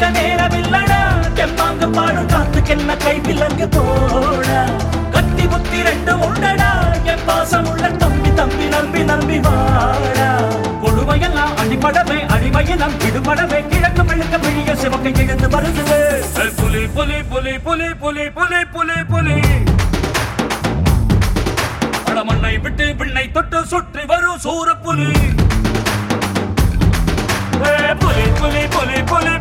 பார்க்க நேரமில்லடா தெம்மாங்க பாடும் காத்துக்கென்ன கை விலங்கு போடா கத்தி புத்தி ரெண்டு உண்டடா என் பாசம் உள்ள தம்பி தம்பி நம்பி நம்பி வாடா கொடுமையெல்லாம் அடிபடவே அடிமையினம் விடுபடவே கிழக்கு மெழுக்க விழிய சிவக்கை எழுந்து வருது ஏய், புலி புலி புலி புலி புலி புலி புலி புலி படமண்ணை விட்டு விண்ணை தொட்டு சுற்றி வரும் சூரப்புலி ஏய், புலி புலி புலி புலி